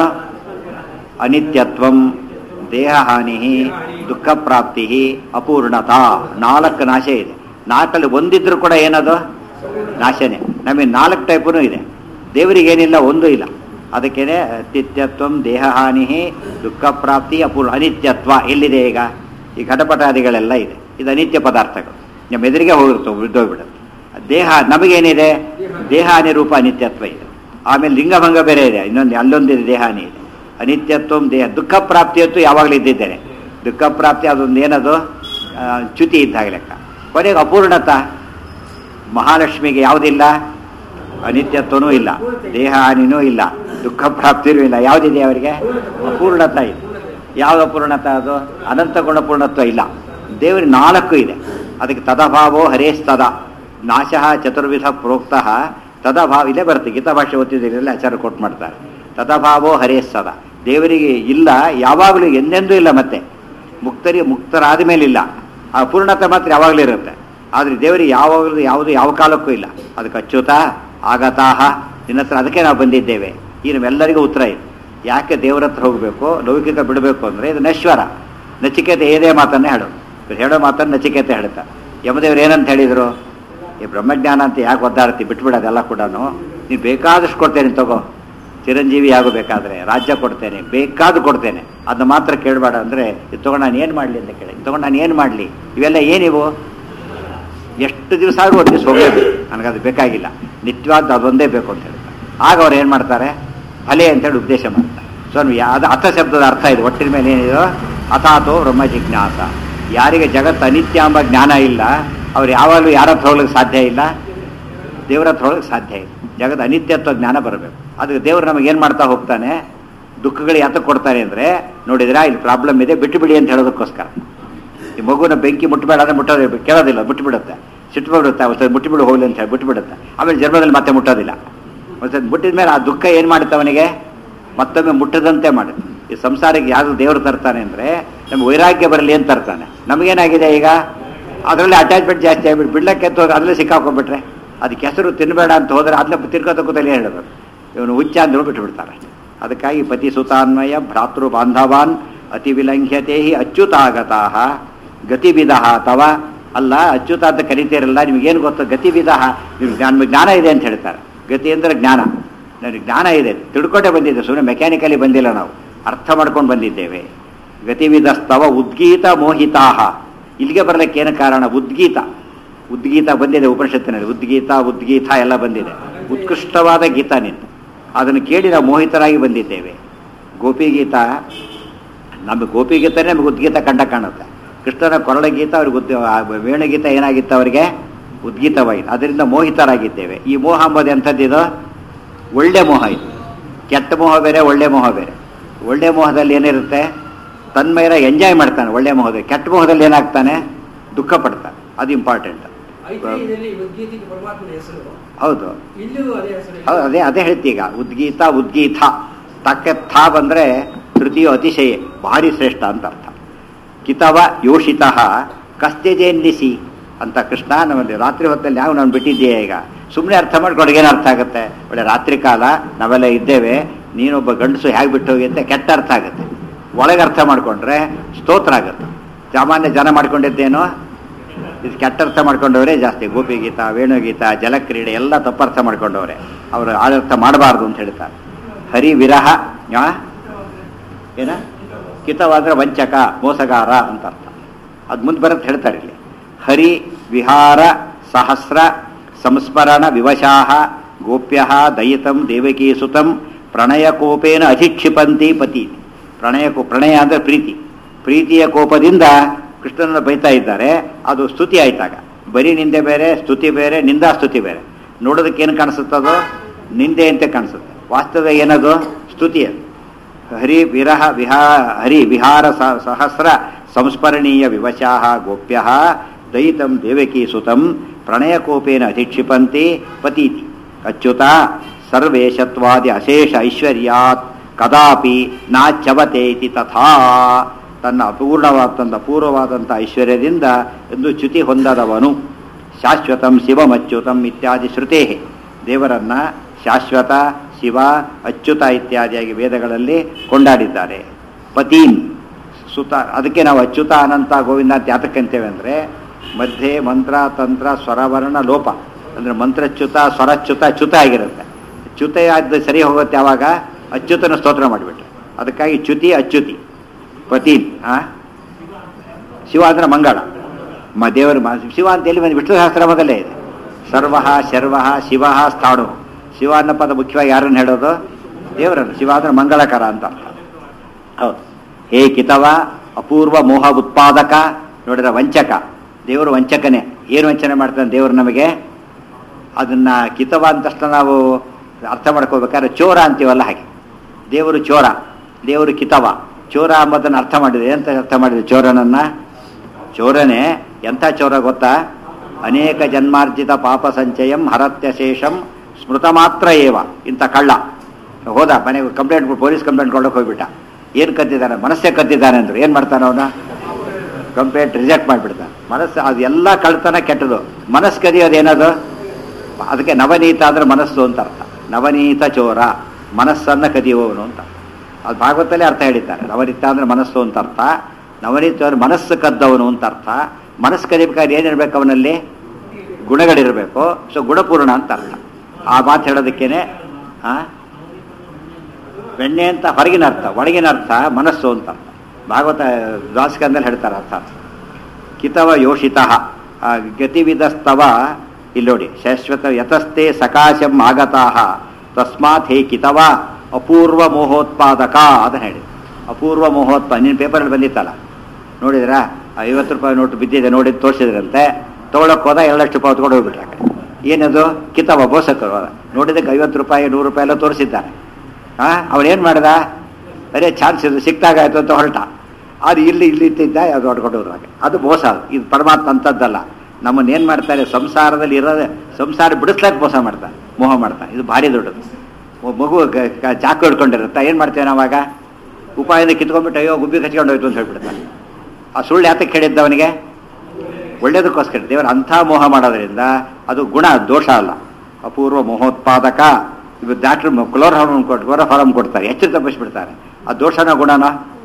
ಅನಿತ್ಯತ್ವಂ ದೇಹಹಾನಿ ದುಃಖ ಪ್ರಾಪ್ತಿ ಅಪೂರ್ಣತಾ ನಾಲ್ಕು ನಾಶ ಇದೆ ನಾಲ್ಕಲ್ಲಿ ಒಂದಿದ್ರು ಕೂಡ ಏನದು ನಾಶನೇ ನಮಗೆ ನಾಲ್ಕು ಟೈಪೂ ಇದೆ ದೇವರಿಗೆ ಏನಿಲ್ಲ ಒಂದು ಇಲ್ಲ ಅದಕ್ಕೇನೆ ಅನಿತ್ಯತ್ವಂ ದೇಹಹಾನಿ ದುಃಖ ಪ್ರಾಪ್ತಿ ಅಪೂರ್ಣ ಅನಿತ್ಯತ್ವ ಎಲ್ಲಿದೆ ಈಗ ಈ ಘಟಪಟಾದಿಗಳೆಲ್ಲ ಇದೆ ಇದು ಅನಿತ್ಯ ಪದಾರ್ಥಗಳು ನಮ್ಮ ಎದುರಿಗೆ ಹೋಗಿರ್ತವೆ ಬಿದ್ದೋಗ್ಬಿಡುತ್ತೆ ದೇಹ ನಮಗೇನಿದೆ ದೇಹಾನಿ ರೂಪ ಅನಿತ್ಯತ್ವ ಇದೆ ಆಮೇಲೆ ಲಿಂಗಭಂಗ ಬೇರೆ ಇದೆ ಇನ್ನೊಂದು ಅಲ್ಲೊಂದಿದೆ ದೇಹಾನಿ ಇದೆ ಅನಿತ್ಯತ್ವ ದೇಹ ದುಃಖ ಪ್ರಾಪ್ತಿಯಂತೂ ಯಾವಾಗಲೂ ಇದ್ದಿದ್ದೇನೆ ದುಃಖ ಪ್ರಾಪ್ತಿ ಅದೊಂದು ಏನದು ಆ, ಚ್ಯುತಿ ಇದ್ದಾಗ ಲೆಕ್ಕ ಕೊನೆಗೆ ಅಪೂರ್ಣತ ಮಹಾಲಕ್ಷ್ಮಿಗೆ ಯಾವುದಿಲ್ಲ ಅನಿತ್ಯತ್ವನೂ ಇಲ್ಲ ದೇಹ ಹಾನಿನೂ ಇಲ್ಲ ದುಃಖ ಪ್ರಾಪ್ತಿನೂ ಇಲ್ಲ ಯಾವುದಿದೆ ಅವರಿಗೆ ಅಪೂರ್ಣತ ಇದೆ ಯಾವುದು ಅಪೂರ್ಣತ ಅದು ಅನಂತ ಗುಣಪೂರ್ಣತ್ವ ಇಲ್ಲ ದೇವರಿಗೆ ನಾಲ್ಕು ಇದೆ ಅದಕ್ಕೆ ತದಭಾವೋ ಹರೇಸ್ತದ ನಾಶ ಚತುರ್ವಿಧ ಪ್ರೋಕ್ತ ತದಭಾವ ಇಲ್ಲೇ ಬರುತ್ತೆ ಗೀತಾ ಭಾಷೆ ಓದ್ತಿದ್ದೀರಲ್ಲ ಆಚಾರ ಕೊಟ್ಟು ಮಾಡ್ತಾರೆ ತದಭಾವೋ ಹರೇಸ್ತದ ದೇವರಿಗೆ ಇಲ್ಲ ಯಾವಾಗಲೂ ಎಂದೆಂದೂ ಇಲ್ಲ ಮತ್ತೆ ಮುಕ್ತರಿ ಮುಕ್ತರಾದ ಮೇಲೆ ಇಲ್ಲ ಆ ಪೂರ್ಣತೆ ಮಾತ್ರ ಯಾವಾಗಲೂ ಇರುತ್ತೆ ಆದರೆ ದೇವರಿಗೆ ಯಾವಾಗಲೂ ಯಾವುದು ಯಾವ ಕಾಲಕ್ಕೂ ಇಲ್ಲ ಅದಕ್ಕೆ ಅಚ್ಯುತ ಆಗತಾಹ ನಿನ್ನ ಹತ್ರ ಅದಕ್ಕೆ ನಾವು ಬಂದಿದ್ದೇವೆ ಈ ನಮ್ಮೆಲ್ಲರಿಗೂ ಉತ್ತರ ಇದೆ ಯಾಕೆ ದೇವರ ಹತ್ರ ಹೋಗಬೇಕು ಲೌಕಿಕ ಬಿಡಬೇಕು ಅಂದರೆ ಇದು ನಶ್ವರ ನಚಿಕೇತ ಏದೇ ಮಾತನ್ನೇ ಹೇಳೋದು ಇವ್ರು ಹೇಳೋ ಮಾತನ್ನು ನಚಿಕೇತ ಹೇಳ್ತಾರೆ ಯಮದೇವ್ರು ಏನಂತ ಹೇಳಿದರು ಈ ಬ್ರಹ್ಮಜ್ಞಾನ ಅಂತ ಯಾಕೆ ಒದ್ದಾಡ್ತಿ ಬಿಟ್ಬಿಡೋದೆಲ್ಲ ಕೂಡ ನೀನು ಬೇಕಾದಷ್ಟು ಕೊಡ್ತೇನೆ ತಗೋ ಚಿರಂಜೀವಿ ಆಗಬೇಕಾದ್ರೆ ರಾಜ್ಯ ಕೊಡ್ತೇನೆ ಬೇಕಾದ್ದು ಕೊಡ್ತೇನೆ ಅದನ್ನ ಮಾತ್ರ ಕೇಳಬೇಡ ಅಂದರೆ ಇದು ತೊಗೊಂಡು ನಾನು ಏನು ಮಾಡಲಿ ಅಂತ ಕೇಳಿ ತೊಗೊಂಡು ನಾನು ಏನು ಮಾಡಲಿ ಇವೆಲ್ಲ ಏನಿವು ಎಷ್ಟು ದಿವಸ ಆದರೂ ಒಂದು ದಿವಸ ಹೋಗಲೇಬೇಕು ನನಗದು ಬೇಕಾಗಿಲ್ಲ ನಿತ್ಯವಾದ ಅದೊಂದೇ ಬೇಕು ಅಂತ ಹೇಳ್ತಾರೆ ಆಗ ಅವ್ರು ಏನು ಮಾಡ್ತಾರೆ ಫಲೆ ಅಂತೇಳಿ ಉಪದೇಶ ಮಾಡ್ತಾರೆ ಸೊ ಅದು ಅಥ ಶಬ್ದದ ಅರ್ಥ ಇದೆ ಒಟ್ಟಿನ ಮೇಲೆ ಏನಿದೋ ಅಥಾತೋ ಬ್ರಹ್ಮ ಜಿಜ್ಞಾಸ ಯಾರಿಗೆ ಜಗತ್ತು ಅನಿತ್ಯ ಎಂಬ ಜ್ಞಾನ ಇಲ್ಲ ಅವ್ರು ಯಾವಾಗಲೂ ಯಾರ ಹತ್ರ ಹೋಗ್ಲಿಕ್ಕೆ ಸಾಧ್ಯ ಇಲ್ಲ ದೇವರ ಹತ್ರ ಹೋಗ್ಲಿಕ್ಕೆ ಸಾಧ್ಯ ಇಲ್ಲ ಜಗತ್ ಅನಿತ್ಯತ್ವ ಜ್ಞಾನ ಬರಬೇಕು ಅದಕ್ಕೆ ದೇವರು ನಮಗೆ ಏನು ಮಾಡ್ತಾ ಹೋಗ್ತಾನೆ ದುಃಖಗಳು ಯಾತಕ್ಕೆ ಕೊಡ್ತಾನೆ ಅಂದರೆ ನೋಡಿದ್ರಾ ಇಲ್ಲಿ ಪ್ರಾಬ್ಲಮ್ ಇದೆ ಬಿಟ್ಟು ಬಿಡಿ ಅಂತ ಹೇಳೋದಕ್ಕೋಸ್ಕರ ಈ ಮಗುನ ಬೆಂಕಿ ಮುಟ್ಟಬೇಡ ಅಂದ್ರೆ ಮುಟ್ಟೋದೇ ಕೇಳೋದಿಲ್ಲ ಮುಟ್ಟಿಬಿಡುತ್ತೆ ಸಿಟ್ಟು ಬಿಡುತ್ತೆ ಅವತ್ತು ಮುಟ್ಟಿಬಿಡು ಹೋಗ್ಲಿ ಅಂತ ಹೇಳಿ ಬಿಟ್ಟುಬಿಡುತ್ತೆ ಆಮೇಲೆ ಜನ್ಮದಲ್ಲಿ ಮತ್ತೆ ಮುಟ್ಟೋದಿಲ್ಲ ಮತ್ತೆ ಮುಟ್ಟಿದ ಮೇಲೆ ಆ ದುಃಖ ಏನು ಮಾಡುತ್ತೆ ಅವನಿಗೆ ಮತ್ತೊಮ್ಮೆ ಮುಟ್ಟದಂತೆ ಮಾಡುತ್ತೆ ಈ ಸಂಸಾರಕ್ಕೆ ಯಾವುದು ದೇವರು ತರ್ತಾನೆ ಅಂದರೆ ನಮ್ಗೆ ವೈರಾಗ್ಯ ಬರಲಿ ಅಂತ ತರ್ತಾನೆ ನಮಗೇನಾಗಿದೆ ಈಗ ಅದರಲ್ಲಿ ಅಟ್ಯಾಚ್ಮೆಂಟ್ ಜಾಸ್ತಿ ಆಗ್ಬಿಟ್ಟು ಬಿಡ್ಲಕ್ಕೆ ಅಂತ ಹೋದ್ರೆ ಅದರಲ್ಲೇ ಸಿಕ್ಕಾಕೊಂಡ್ಬಿಟ್ರೆ ಅದಕ್ಕೆ ಹೆಸರು ತಿನ್ನಬೇಡ ಅಂತ ಹೋದರೆ ಅದನ್ನ ತಿರ್ಕೋತ ಕೂತಲೇ ಹೇಳೋದು ಇವನು ಹುಚ್ಚ ಅಂದ್ರು ಬಿಟ್ಟು ಬಿಡ್ತಾರೆ ಅದಕ್ಕಾಗಿ ಪತಿ ಸುತಾನ್ವಯ ಭ್ರಾತೃ ಬಾಂಧವಾನ್ ಅತಿ ವಿಲಂಘ್ಯತೆ ಹಿ ಅಚ್ಯುತಾಗತಾ ಗತಿವಿಧ ತವ ಅಲ್ಲ ಅಚ್ಯುತ ಅಂತ ಕರಿತೀರಲ್ಲ ನಿಮಗೇನು ಗೊತ್ತು ಗತಿವಿಧ ನಿಮ್ಗೆ ಜ್ಞಾನ ಜ್ಞಾನ ಇದೆ ಅಂತ ಹೇಳ್ತಾರೆ ಗತಿ ಅಂದರೆ ಜ್ಞಾನ ನನಗೆ ಜ್ಞಾನ ಇದೆ ತಿಳ್ಕೊಂಡೇ ಬಂದಿದ್ದೆ ಸುಮ್ಮನೆ ಮೆಕ್ಯಾನಿಕಲಿ ಬಂದಿಲ್ಲ ನಾವು ಅರ್ಥ ಮಾಡ್ಕೊಂಡು ಬಂದಿದ್ದೇವೆ ಗತಿವಿಧಸ್ತವ ಉದ್ಗೀತ ಮೋಹಿತಾಹ ಇಲ್ಲಿಗೆ ಬರಲಿಕ್ಕೆ ಏನು ಕಾರಣ ಉದ್ಗೀತ ಉದ್ಗೀತ ಬಂದಿದೆ ಉಪನಿಷತ್ತಿನಲ್ಲಿ ಉದ್ಗೀತ ಉದ್ಗೀತ ಎಲ್ಲ ಬಂದಿದೆ ಉತ್ಕೃಷ್ಟವಾದ ಗೀತ ನಿಂತು ಅದನ್ನು ಕೇಳಿ ನಾವು ಮೋಹಿತರಾಗಿ ಬಂದಿದ್ದೇವೆ ಗೋಪಿಗೀತ ನಮಗೆ ಗೋಪಿಗೀತನೇ ನಮಗೆ ಉದ್ಗೀತ ಕಂಡ ಕಾಣುತ್ತೆ ಕೃಷ್ಣನ ಕೊರಳ ಗೀತ ಅವ್ರಿಗೆ ಉದ್ ಆ ವೇಣುಗೀತ ಏನಾಗಿತ್ತು ಅವರಿಗೆ ಉದ್ಗೀತವಾಯಿತು ಅದರಿಂದ ಮೋಹಿತರಾಗಿದ್ದೇವೆ ಈ ಮೋಹ ಅಂಬೋದು ಎಂಥದ್ದಿದು ಒಳ್ಳೆ ಮೋಹ ಇದು ಕೆಟ್ಟ ಮೋಹ ಬೇರೆ ಒಳ್ಳೆ ಮೋಹ ಬೇರೆ ಒಳ್ಳೆ ಮೋಹದಲ್ಲಿ ಏನಿರುತ್ತೆ ತನ್ಮಯರ ಎಂಜಾಯ್ ಮಾಡ್ತಾನೆ ಒಳ್ಳೆ ಮೋಹದಲ್ಲಿ ಕೆಟ್ಟ ಮೋಹದಲ್ಲಿ ಏನಾಗ್ತಾನೆ ದುಃಖ ಪಡ್ತಾನೆ ಅದು ಇಂಪಾರ್ಟೆಂಟ್
ಐತಿಹ್ಯದಲ್ಲಿ ಉದ್ಗೀತಿಗೆ ಪರಮಾತ್ಮನ ಹೆಸರು
ಹೌದು
ಇಲ್ಲೂ ಅದೇ ಹೆಸರು
ಹೌದು ಅದೇ ಅದೇ ಹೇಳ್ತೀಗ ಉದ್ಗೀತ ಉದ್ಗೀತ ತಕ್ಕ ಥಾ ಬಂದ್ರೆ ತೃತೀಯ ಅತಿಶಯ ಭಾರಿ ಶ್ರೇಷ್ಠ ಅಂತ ಅರ್ಥ ಕಿತವ ಯೋಷಿತ ಕಸ್ತೆಜೆನ್ನಿಸಿ ಅಂತ ಕೃಷ್ಣ ನಮ್ಮಲ್ಲಿ ರಾತ್ರಿ ಹೊತ್ತಲ್ಲಿ ಯಾವ ನಾನು ಬಿಟ್ಟಿದ್ದೀಯ ಈಗ ಸುಮ್ಮನೆ ಅರ್ಥ ಮಾಡ್ಕೊಂಡು ಏನು ಅರ್ಥ ಆಗುತ್ತೆ ಒಳ್ಳೆ ರಾತ್ರಿ ಕಾಲ ನಾವೆಲ್ಲ ಇದ್ದೇವೆ ನೀನೊಬ್ಬ ಗಂಡಸು ಹೇಗೆ ಬಿಟ್ಟು ಹೋಗಿ ಅಂತ ಕೆಟ್ಟ ಅರ್ಥ ಆಗುತ್ತೆ ಒಳಗೆ ಅರ್ಥ ಮಾಡ್ಕೊಂಡ್ರೆ ಸ್ತೋತ್ರ ಆಗುತ್ತೆ ಸಾಮಾನ್ಯ ಜನ ಮಾಡ್ಕೊಂಡಿದ್ದೇನೋ ಇದು ಕೆಟ್ಟ ಅರ್ಥ ಮಾಡ್ಕೊಂಡವರೇ ಜಾಸ್ತಿ ಗೋಪಿಗೀತ ವೇಣುಗೀತ ಜಲಕ್ರೀಡೆ ಎಲ್ಲ ತಪ್ಪರ್ಥ ಮಾಡ್ಕೊಂಡವ್ರೆ ಅವರು ಆದರ್ಥ ಮಾಡಬಾರ್ದು ಅಂತ ಹೇಳ್ತಾರೆ ಹರಿ ವಿರಹ ಆ? ಏನ ಕಿತವಾದ್ರೆ ವಂಚಕ ಮೋಸಗಾರ ಅಂತ ಅರ್ಥ ಅದು ಮುಂದೆ ಬರುತ್ತೆ ಹೇಳ್ತಾರೆ ಇಲ್ಲಿ ಹರಿ ವಿಹಾರ ಸಹಸ್ರ ಸಂಸ್ಮರಣ ವಿವಶಾಹ ಗೋಪ್ಯ ದಯಿತಂ ದೇವಕೀ ಸುತಂ ಪ್ರಣಯಕೋಪೇನ ಅಧಿಕ್ಷಿಪಂತಿ ಪತಿ ಪ್ರಣಯ ಕೋ- ಪ್ರಣಯ ಅಂದರೆ ಪ್ರೀತಿ ಪ್ರೀತಿಯ ಕೋಪದಿಂದ ಕೃಷ್ಣನನ್ನು ಬೈತಾ ಇದ್ದಾರೆ ಅದು ಸ್ತುತಿ ಆಯ್ತಾಗ ಬರೀ ನಿಂದೆ ಬೇರೆ ಸ್ತುತಿ ಬೇರೆ ನಿಂದಾ ಸ್ತುತಿ ಬೇರೆ ನೋಡೋದಕ್ಕೆ ಏನು ಕಾಣಿಸುತ್ತದೋ ನಿಂದೆ ಅಂತ ಕಾಣಿಸುತ್ತೆ ವಾಸ್ತವ ಏನದು ಸ್ತುತಿ ಅದು ಹರಿ ವಿರಹ ವಿಹಾ ಹರಿ ವಿಹಾರ ಸ- ಸಹಸ್ರ ಸಂಸ್ಮರಣೀಯ ವಿವಶಾ ಗೋಪ್ಯ ದಯಿತಂ ದೇವಕೀ ಸುತಂ ಪ್ರಣಯಕೋಪೇನ ಅಧಿಕ್ಷಿಪಂತಿ ಪತೀತಿ ಅಚ್ಯುತ ಸರ್ವೇಶತ್ವಾದಿ ಅಶೇಷ ಐಶ್ವರ್ಯಾತ್ ಕದಾಪಿ ನಾಚ್ಯವತೆ ಇತಿ ತಥಾ ತನ್ನ ಅಪೂರ್ಣವಾದಂಥ ಅಪೂರ್ವವಾದಂಥ ಐಶ್ವರ್ಯದಿಂದ ಎಂದು ಚ್ಯುತಿ ಹೊಂದದವನು ಶಾಶ್ವತಂ ಶಿವಮಚ್ಯುತಂ ಇತ್ಯಾದಿ ಶ್ರುತೇ ದೇವರನ್ನ ಶಾಶ್ವತ ಶಿವ ಅಚ್ಯುತ ಇತ್ಯಾದಿಯಾಗಿ ವೇದಗಳಲ್ಲಿ ಕೊಂಡಾಡಿದ್ದಾರೆ ಪತೀನ್ ಸುತ ಅದಕ್ಕೆ ನಾವು ಅಚ್ಯುತ ಅನಂತ ಗೋವಿಂದ ಅಂತ ಯಾತಕ್ಕೆ ಅಂತೇವೆ ಅಂದರೆ ಮಧ್ಯೆ ಮಂತ್ರ ತಂತ್ರ ಸ್ವರವರ್ಣ ಲೋಪ ಅಂದರೆ ಮಂತ್ರಚ್ಯುತ ಸ್ವರಚ್ಯುತ ಚ್ಯುತ ಆಗಿರುತ್ತೆ ಚ್ಯುತ ಆದ ಸರಿ ಹೋಗುತ್ತೆ ಯಾವಾಗ ಅಚ್ಯುತನ ಸ್ತೋತ್ರ ಮಾಡಿಬಿಟ್ರೆ ಅದಕ್ಕಾಗಿ ಚ್ಯುತಿ ಅಚ್ಯುತಿ ಪತೀನ್ ಆ ಶಿವ ಅಂದ್ರೆ ಮಂಗಳ ಮ ದೇವರು ಮ- ಶಿವ ಅಂತ ಎಲ್ಲಿ ಬಂದು ವಿಷ್ಣು ಸಹಸ್ರಮದಲ್ಲೇ ಇದೆ ಸರ್ವ ಶರ್ವ ಶಿವ ಸ್ಥಾಣು ಶಿವ ಅನ್ನೋ ಪದ ಮುಖ್ಯವಾಗಿ ಯಾರನ್ನು ಹೇಳೋದು ದೇವರನ್ನು ಶಿವ ಅಂದ್ರೆ ಮಂಗಳಕರ ಅಂತ ಅರ್ಥ ಹೌದು ಹೇ ಕಿತವ ಅಪೂರ್ವ ಮೋಹ ಉತ್ಪಾದಕ ನೋಡಿದ್ರೆ ವಂಚಕ ದೇವರು ವಂಚಕನೇ ಏನು ವಂಚನೆ ಮಾಡ್ತಾನೆ ದೇವರು ನಮಗೆ ಅದನ್ನ ಕಿತವ ಅಂತ ತಕ್ಷಣ ನಾವು ಅರ್ಥ ಮಾಡ್ಕೋಬೇಕಾದ್ರೆ ಚೋರ ಅಂತೀವಲ್ಲ ಹಾಗೆ ದೇವರು ಚೋರ ದೇವರು ಕಿತವ ಚೋರ ಎಂಬುದನ್ನು ಅರ್ಥ ಮಾಡಿದೆ ಎಂತ ಅರ್ಥ ಮಾಡಿದೆ ಚೋರನನ್ನ ಚೋರನೇ ಎಂಥ ಚೋರ ಗೊತ್ತಾ ಅನೇಕ ಜನ್ಮಾರ್ಜಿತ ಪಾಪ ಸಂಚಯಂ ಹರತ್ಯ ಶೇಷಂ ಸ್ಮೃತ ಮಾತ್ರ ಏವ ಇಂಥ ಕಳ್ಳ ಹೋದ ಮನೆಗೆ ಕಂಪ್ಲೇಂಟ್ ಪೊಲೀಸ್ ಕಂಪ್ಲೇಂಟ್ ಕೊಡೋಕೆ ಹೋಗ್ಬಿಟ್ಟ ಏನು ಕತ್ತಿದ್ದಾನೆ ಮನಸ್ಸೇ ಕತ್ತಿದ್ದಾನೆ ಅಂದ್ರು ಏನು ಮಾಡ್ತಾನೆ ಅವನ ಕಂಪ್ಲೇಂಟ್ ರಿಜೆಕ್ಟ್ ಮಾಡಿಬಿಡ್ತಾನೆ ಮನಸ್ಸು ಅದು ಎಲ್ಲ ಕಳ್ತನ ಕೆಟ್ಟದು ಮನಸ್ಸು ಕದಿಯೋದು ಏನದು ಅದಕ್ಕೆ ನವನೀತ ಅಂದ್ರೆ ಮನಸ್ಸು ಅಂತ ಅರ್ಥ ನವನೀತ ಚೋರ ಮನಸ್ಸನ್ನ ಕದಿಯುವವನು ಅಂತ ಅದು ಭಾಗವತಲ್ಲೇ ಅರ್ಥ ಹೇಳಿದ್ದಾರೆ ನವನೀತ ಅಂದ್ರೆ ಮನಸ್ಸು ಅಂತ ಅರ್ಥ ನವನೀತ ಅಂದ್ರೆ ಮನಸ್ಸು ಕದ್ದವನು ಅಂತ ಅರ್ಥ ಮನಸ್ಸು ಕದಿಬೇಕಾದ್ರೆ ಏನಿರ್ಬೇಕು ಅವನಲ್ಲಿ ಗುಣಗಳಿರಬೇಕು ಸೊ ಗುಣಪೂರ್ಣ ಅಂತ ಅರ್ಥ ಆ ಮಾತು ಹೇಳೋದಕ್ಕೇನೆ ಆ ಬೆಣ್ಣೆ ಅಂತ ಹೊರಗಿನ ಅರ್ಥ ಒಳಗಿನ ಅರ್ಥ ಮನಸ್ಸು ಅಂತ ಅರ್ಥ ಭಾಗವತ ದ್ವಾಸಕಂದಲ್ಲಿ ಹೇಳ್ತಾರೆ ಅರ್ಥ ಕಿತವ ಯೋಷಿತ ಗತಿವಿಧಸ್ತವ ಇಲ್ಲಿ ನೋಡಿ ಶಾಶ್ವತ ಯತಸ್ತೆ ಸಕಾಶಂ ಆಗತಾ ತಸ್ಮಾತ್ ಹೇ ಕಿತವ ಅಪೂರ್ವ ಮೋಹೋತ್ಪಾದಕ ಅದನ್ನ ಹೇಳಿ ಅಪೂರ್ವ ಮೋಹೋತ್ಪ ನಿನ್ನ ಪೇಪರಲ್ಲಿ ಬಂದಿತ್ತಲ್ಲ ನೋಡಿದ್ರಾ ಐವತ್ತು ರೂಪಾಯಿ ನೋಟು ಬಿದ್ದಿದೆ ನೋಡಿ ತೋರಿಸಿದ್ರಂತೆ ತೊಗೊಳಕ್ಕೆ ಹೋದ ಎರಡಷ್ಟು ರೂಪಾಯಿ ಹೊತ್ಕೊಂಡು ಹೋಗ್ಬಿಟ್ರೆ ಆ ಕಡೆ ಏನದು ಕಿತವ ಬೋಸಕರು ಅದ ನೋಡಿದಕ್ಕೆ ಐವತ್ತು ರೂಪಾಯಿ ನೂರು ರೂಪಾಯಿ ಎಲ್ಲ ತೋರಿಸಿದ್ದಾನೆ ಆ ಅವನೇನು ಮಾಡ್ದ ಅರೆ ಚಾನ್ಸ್ ಇದು ಸಿಕ್ತಾಗಾಯ್ತು ಅಂತ ಹೊರಟ ಅದು ಇಲ್ಲಿ ಇಲ್ಲಿ ಇತ್ತಿದ್ದ ಅದು ಹೊಡ್ಕೊಂಡು ಹೋದಾಗ ಅದು ಮೋಸ ಅದು ಇದು ಪರಮಾತ್ಮ ಅಂಥದ್ದಲ್ಲ ನಮ್ಮನ್ನು ಏನು ಮಾಡ್ತಾರೆ ಸಂಸಾರದಲ್ಲಿ ಇರೋದೇ ಸಂಸಾರ ಬಿಡಿಸ್ಲಾಕ ಮೋಸ ಮಾಡ್ತಾನೆ ಮೋಹ ಮಾಡ್ತಾನೆ ಇದು ಭಾರಿ ದೊಡ್ಡದು ಒಬ್ಬ ಮಗು ಗ- ಗ- ಚಾಕು ಹಿಡ್ಕೊಂಡಿರುತ್ತೆ ಏನು ಮಾಡ್ತೇವೆ ನಾವಾಗ ಉಪಾಯದಿಂದ ಕಿತ್ಕೊಂಡ್ಬಿಟ್ಟು ಅಯ್ಯೋ ಗುಬ್ಬಿ ಕಚ್ಕೊಂಡು ಹೋಯ್ತು ಅಂತ ಹೇಳ್ಬಿಡ್ತಾನೆ ಆ ಸುಳ್ಳು ಯಾತಕ್ಕೆ ಹೇಳಿದ್ದ ಅವನಿಗೆ ಒಳ್ಳೇದಕ್ಕೋಸ್ಕರ ದೇವರು ಅಂಥ ಮೋಹ ಮಾಡೋದ್ರಿಂದ ಅದು ಗುಣ ದೋಷ ಅಲ್ಲ ಅಪೂರ್ವ ಮೋಹೋತ್ಪಾದಕ ಇವು ಡಾಕ್ಟ್ರ್ ಕ್ಲೋರ್ ಹಾರ್ಮೋನ್ ಕೊಟ್ಟು ಕ್ಲೋರೋಫಾರಮ್ ಕೊಡ್ತಾರೆ ಎಚ್ಚರ ತಪ್ಪಿಸ್ಬಿಡ್ತಾರೆ ಆ ದೋಷನ ಗುಣನ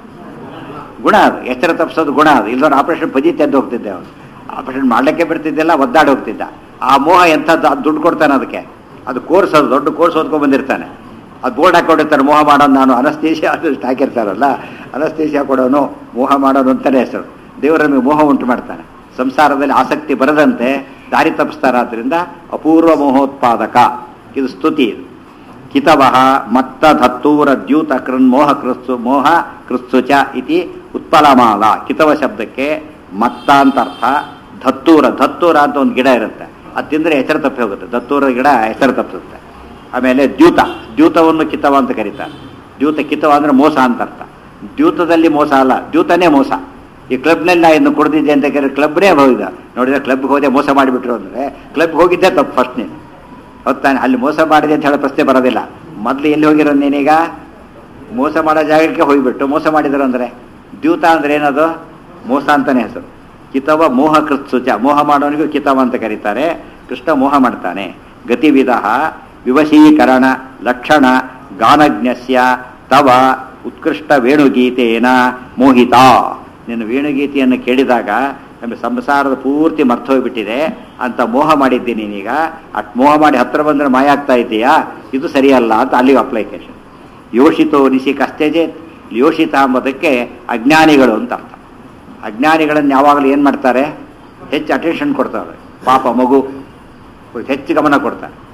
ಗುಣ ಅದು ಎಚ್ಚರ ತಪ್ಪಿಸೋದು ಗುಣ ಅದು ಇಲ್ಲದವ್ರು ಆಪರೇಷನ್ ಪದಿ ತೆದ್ದು ಹೋಗ್ತಿದ್ದೆ ಅವನು ಆಪರೇಷನ್ ಮಾಡ್ಲಿಕ್ಕೆ ಬಿಡ್ತಿದ್ದಿಲ್ಲ ಒದ್ದಾಡಿ ಹೋಗ್ತಿದ್ದ ಆ ಮೋಹ ಎಂಥದ್ದು ಅದು ದುಡ್ಡು ಕೊಡ್ತಾನೆ ಅದಕ್ಕೆ ಅದು ಕೋರ್ಸ್ ಅದು ದೊಡ್ಡ ಕೋರ್ಸ್ ಓದ್ಕೊಂಡ್ ಬಂದಿರ್ತಾನೆ ಅದು ಬೋರ್ಡ್ ಹಾಕೊಂಡಿರ್ತಾರೆ ಮೋಹ ಮಾಡೋನು ನಾನು ಅನಸ್ತೇಶಿಯಾ ಅದು ಹಾಕಿರ್ತಾರಲ್ಲ ಅನಸ್ತೇಶಿಯಾ ಕೊಡೋನು ಮೋಹ ಮಾಡೋನು ಅಂತಲೇ ಹೆಸರು ದೇವರು ನಮಗೆ ಮೋಹ ಉಂಟು ಮಾಡ್ತಾನೆ ಸಂಸಾರದಲ್ಲಿ ಆಸಕ್ತಿ ಬರದಂತೆ ದಾರಿ ತಪ್ಪಿಸ್ತಾರಾದ್ರಿಂದ ಅಪೂರ್ವ ಮೋಹೋತ್ಪಾದಕ ಇದು ಸ್ತುತಿ ಇದು ಕಿತವಃ ಮತ್ತ ಧತ್ತೂರ ದ್ಯೂತ ಕೃನ್ ಮೋಹ ಕೃತ್ಸು ಮೋಹ ಕೃತ್ಸು ಚ ಇತಿ ಉತ್ಪಲಮಾಲ ಕಿತವ ಶಬ್ದಕ್ಕೆ ಮತ್ತ ಅಂತ ಅರ್ಥ ಧತ್ತೂರ ಧತ್ತೂರ ಅಂತ ಒಂದು ಗಿಡ ಇರುತ್ತೆ ಅದು ತಿಂದರೆ ಹೆಸರು ತಪ್ಪಿ ಹೋಗುತ್ತೆ ದತ್ತೂರ ಗಿಡ ಹೆಸರು ತಪ್ಪಿಸುತ್ತೆ ಆಮೇಲೆ ದ್ಯೂತ ದ್ಯೂತವನ್ನು ಕಿತವ ಅಂತ ಕರೀತಾರೆ ದ್ಯೂತ ಕಿತವ ಅಂದ್ರೆ ಮೋಸ ಅಂತ ಅರ್ಥ ದ್ಯೂತದಲ್ಲಿ ಮೋಸ ಅಲ್ಲ ದ್ಯೂತನೇ ಮೋಸ ಈ ಕ್ಲಬ್ನಲ್ಲಿ ನಾ ಇನ್ನು ಕುಡ್ದಿದ್ದೆ ಅಂತ ಕೇಳಿದ್ರೆ ಕ್ಲಬ್ನೇ ಹೋಗಿದ್ದ ನೋಡಿದ್ರೆ ಕ್ಲಬ್ಗೆ ಹೋದೆ ಮೋಸ ಮಾಡಿಬಿಟ್ರು ಅಂದರೆ ಕ್ಲಬ್ಗೆ ಹೋಗಿದ್ದೆ ತಪ್ಪು ಫಸ್ಟ್ ನೀನು ಹೊತ್ತಾನೆ ಅಲ್ಲಿ ಮೋಸ ಮಾಡಿದೆ ಅಂತ ಹೇಳೋ ಪ್ರಶ್ನೆ ಬರೋದಿಲ್ಲ ಮೊದಲು ಎಲ್ಲಿ ಹೋಗಿರೋದು ನೀನೀಗ ಮೋಸ ಮಾಡೋ ಜಾಗಕ್ಕೆ ಹೋಗಿಬಿಟ್ಟು ಮೋಸ ಮಾಡಿದ್ರು ಅಂದರೆ ದ್ಯೂತ ಅಂದ್ರೆ ಏನದು ಮೋಸ ಅಂತಾನೆ ಹೆಸರು ಕಿತವ ಮೋಹ ಕೃತ್ಸುಚ ಮೋಹ ಮಾಡೋನಿಗೂ ಕಿತವ ಅಂತ ಕರೀತಾರೆ ಕೃಷ್ಣ ಮೋಹ ಮಾಡ್ತಾನೆ ಗತಿವಿಧ ವಿವಶೀಕರಣ ಲಕ್ಷಣ ಗಾನಜ್ಞಸ್ಯ ತವ ಉತ್ಕೃಷ್ಟ ವೇಣುಗೀತೇನ ಮೋಹಿತ ನಿನ್ನ ವೇಣುಗೀತೆಯನ್ನು ಕೇಳಿದಾಗ ನಮಗೆ ಸಂಸಾರದ ಪೂರ್ತಿ ಮರ್ತೋಗ್ಬಿಟ್ಟಿದೆ ಅಂತ ಮೋಹ ಮಾಡಿದ್ದೀನಿ ನೀನೀಗ ಅಟ್ ಮೋಹ ಮಾಡಿ ಹತ್ರ ಬಂದರೆ ಮಾಯ ಆಗ್ತಾ ಇದ್ದೀಯಾ ಇದು ಸರಿಯಲ್ಲ ಅಂತ ಅಲ್ಲಿಗೆ ಅಪ್ಲಿಕೇಶನ್ ಯೋಷಿತೋ ನಿಶಿ ಕಷ್ಟೇಜೆ ಯೋಷಿತ ಎಂಬುದಕ್ಕೆ ಅಜ್ಞಾನಿಗಳು ಅಂತ ಅರ್ಥ ಅಜ್ಞಾನಿಗಳನ್ನು ಯಾವಾಗಲೂ ಏನು ಮಾಡ್ತಾರೆ ಹೆಚ್ಚು ಅಟೆನ್ಷನ್ ಕೊಡ್ತಾರೆ ಪಾಪ ಮಗು ಹೆಚ್ಚು ಗಮನ ಕೊಡ್ತಾರೆ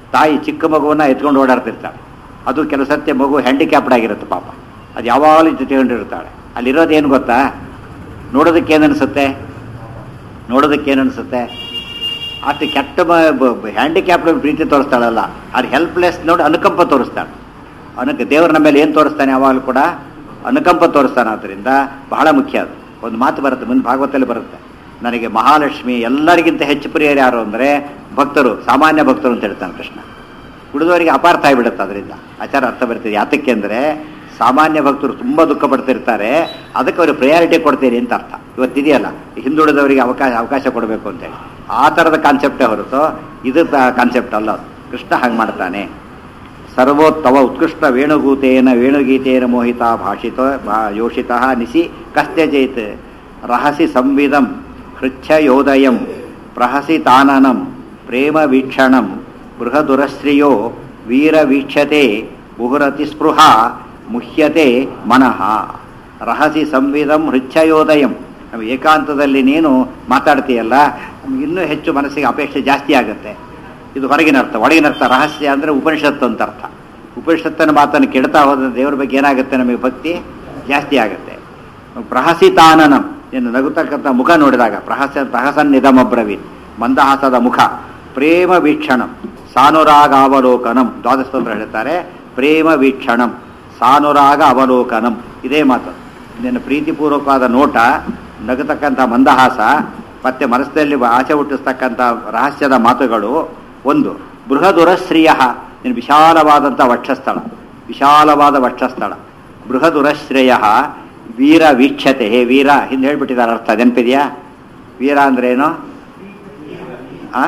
ತಾಯಿ ಚಿಕ್ಕ ಮಗುವನ್ನ ಎತ್ಕೊಂಡು ಓಡಾಡ್ತಿರ್ತಾಳೆ ಅದು ಕೆಲವು ಸತ್ಯ ಮಗು ಹ್ಯಾಂಡಿಕ್ಯಾಪ್ಡ್ ಆಗಿರುತ್ತೆ ಪಾಪ ಅದು ಯಾವಾಗಲೂ ಜೊತೆಗೊಂಡಿರ್ತಾಳೆ ಅಲ್ಲಿರೋದು ಏನು ಗೊತ್ತಾ ನೋಡೋದಕ್ಕೆ ಏನು ಅನಿಸುತ್ತೆ ನೋಡೋದಕ್ಕೆ ಏನು ಅನಿಸುತ್ತೆ ಅಷ್ಟು ಕೆಟ್ಟ ಹ್ಯಾಂಡಿಕ್ಯಾಪ್ಡ್ ಪ್ರೀತಿ ತೋರಿಸ್ತಾಳಲ್ಲ ಅದು ಹೆಲ್ಪ್ಲೆಸ್ ನೋಡಿ ಅನುಕಂಪ ತೋರಿಸ್ತಾಳೆ ಅನುಕ ದೇವರ ನಮ್ಮ ಮೇಲೆ ಏನು ತೋರಿಸ್ತಾನೆ ಯಾವಾಗಲೂ ಕೂಡ ಅನುಕಂಪ ತೋರಿಸ್ತಾನೆ ಆದ್ದರಿಂದ ಬಹಳ ಮುಖ್ಯ ಅದು ಒಂದು ಮಾತು ಬರುತ್ತೆ ಮುಂದೆ ಭಾಗವತಲ್ಲಿ ಬರುತ್ತೆ ನನಗೆ ಮಹಾಲಕ್ಷ್ಮಿ ಎಲ್ಲರಿಗಿಂತ ಹೆಚ್ಚು ಪ್ರಿಯರು ಯಾರು ಅಂದರೆ ಭಕ್ತರು ಸಾಮಾನ್ಯ ಭಕ್ತರು ಅಂತ ಹೇಳ್ತಾನೆ ಕೃಷ್ಣ ಉಳಿದವರಿಗೆ ಅಪಾರ್ಥ ಆಗಿಬಿಡುತ್ತೆ ಅದರಿಂದ ಆಚಾರ ಅರ್ಥ ಬರ್ತಿದೆ ಯಾತಕ್ಕೆ ಅಂದರೆ ಸಾಮಾನ್ಯ ಭಕ್ತರು ತುಂಬ ದುಃಖ ಪಡ್ತಿರ್ತಾರೆ ಅದಕ್ಕೆ ಅವರು ಪ್ರಯಾರಿಟಿ ಕೊಡ್ತೀರಿ ಅಂತ ಅರ್ಥ ಇವತ್ತಿದೆಯಲ್ಲ ಹಿಂದುಳಿದವರಿಗೆ ಅವಕಾಶ ಅವಕಾಶ ಕೊಡಬೇಕು ಅಂತೇಳಿ ಆ ಥರದ ಕಾನ್ಸೆಪ್ಟೇ ಹೊರತು ಇದು ಕಾನ್ಸೆಪ್ಟ್ ಅಲ್ಲ ಅದು. ಕೃಷ್ಣ ಹಾಗೆ ಮಾಡ್ತಾನೆ ಸರ್ವೋತ್ತಮ ಉತ್ಕೃಷ್ಟ ವೇಣುಗೂತೇನ ವೇಣುಗೀತೇನ ಮೋಹಿತ ಭಾಷಿತ ಭಾ- ಯೋಷಿತ ನಿಸಿ ಕಸ್ತ್ಯಜೇತ್ ರಹಸಿ ಸಂವಿದಂ ಹೃಚ್ಛಯೋದಯಂ ಪ್ರಹಸಿ ತಾನನಂ ಪ್ರೇಮ ವೀಕ್ಷಣಂ ಬೃಹದುರಶ್ರಿಯೋ ವೀರವೀಕ್ಷತೆ ಮುಹುರತಿ ಸ್ಪೃಹ ಮುಹ್ಯತೆ ಮನಃ ರಹಸಿ ಸಂವಿದಂ ಹೃಚ್ಛಯೋದಯಂ ನಾವು ಏಕಾಂತದಲ್ಲಿ ನೀನು ಮಾತಾಡ್ತೀಯಲ್ಲ ನಮ್ಗೆ ಇನ್ನೂ ಹೆಚ್ಚು ಮನಸ್ಸಿಗೆ ಅಪೇಕ್ಷೆ ಜಾಸ್ತಿ ಆಗುತ್ತೆ ಇದು ಹೊರಗಿನ ಅರ್ಥ ಒಳಗಿನ ಅರ್ಥ ರಹಸ್ಯ ಅಂದರೆ ಉಪನಿಷತ್ತು ಅಂತ ಅರ್ಥ ಉಪನಿಷತ್ತನ ಮಾತನ್ನು ಕೆಡ್ತಾ ಹೋದ ದೇವರ ಬಗ್ಗೆ ಏನಾಗುತ್ತೆ ನಮಗೆ ಭಕ್ತಿ ಜಾಸ್ತಿ ಆಗುತ್ತೆ ಪ್ರಹಸಿತಾನನಂ ಏನು ನಗುತ್ತಕ್ಕಂಥ ಮುಖ ನೋಡಿದಾಗ ಪ್ರಹಸ ಪ್ರಹಸನ್ನಿದಮಬ್ರವೀತ್ ಮಂದಹಾಸದ ಮುಖ ಪ್ರೇಮ ವೀಕ್ಷಣಂ ಸಾನುರಾಗ ಅವಲೋಕನಂ ದ್ವಾದಸ್ತೋತ್ರ ಹೇಳ್ತಾರೆ ಪ್ರೇಮ ವೀಕ್ಷಣಂ ಸಾನುರಾಗ ಅವಲೋಕನಂ ಇದೇ ಮಾತು ನಿನ್ನ ಪ್ರೀತಿಪೂರ್ವಕವಾದ ನೋಟ ನಗತಕ್ಕಂಥ ಮಂದಹಾಸ ಮತ್ತೆ ಮನಸ್ಸಲ್ಲಿ ಆಸೆ ಹುಟ್ಟಿಸ್ತಕ್ಕಂಥ ರಹಸ್ಯದ ಮಾತುಗಳು ಒಂದು ಬೃಹದುರಶ್ರಿಯ ನಿನ್ನ ವಿಶಾಲವಾದಂಥ ವಕ್ಷಸ್ಥಳ ವಿಶಾಲವಾದ ವಕ್ಷಸ್ಥಳ ಬೃಹದುರಶ್ರೇಯ ವೀರ ವೀಕ್ಷತೆ ಹೇ ವೀರ ಹಿಂದೆ ಹೇಳ್ಬಿಟ್ಟಿದ್ದಾರೆ ಅರ್ಥ ನೆನಪಿದೆಯಾ ವೀರ ಅಂದ್ರೇನು ಆ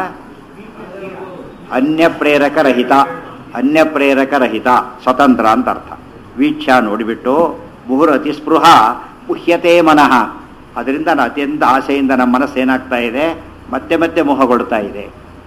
ಅನ್ಯ ಪ್ರೇರಕ ರಹಿತ ಅನ್ಯ ಪ್ರೇರಕ ರಹಿತ ಸ್ವತಂತ್ರ ಅಂತ ಅರ್ಥ ವೀಕ್ಷ ನೋಡಿಬಿಟ್ಟು ಮುಹುರತಿ ಸ್ಪೃಹ ಮುಹ್ಯತೆ ಮನಃ ಅದರಿಂದ ನಾ ಅತ್ಯಂತ ಆಸೆಯಿಂದ ನಮ್ಮ ಮನಸ್ಸು ಏನಾಗ್ತಾ ಇದೆ ಮತ್ತೆ ಮತ್ತೆ ಮೋಹಗೊಳ್ತಾ ಇದೆ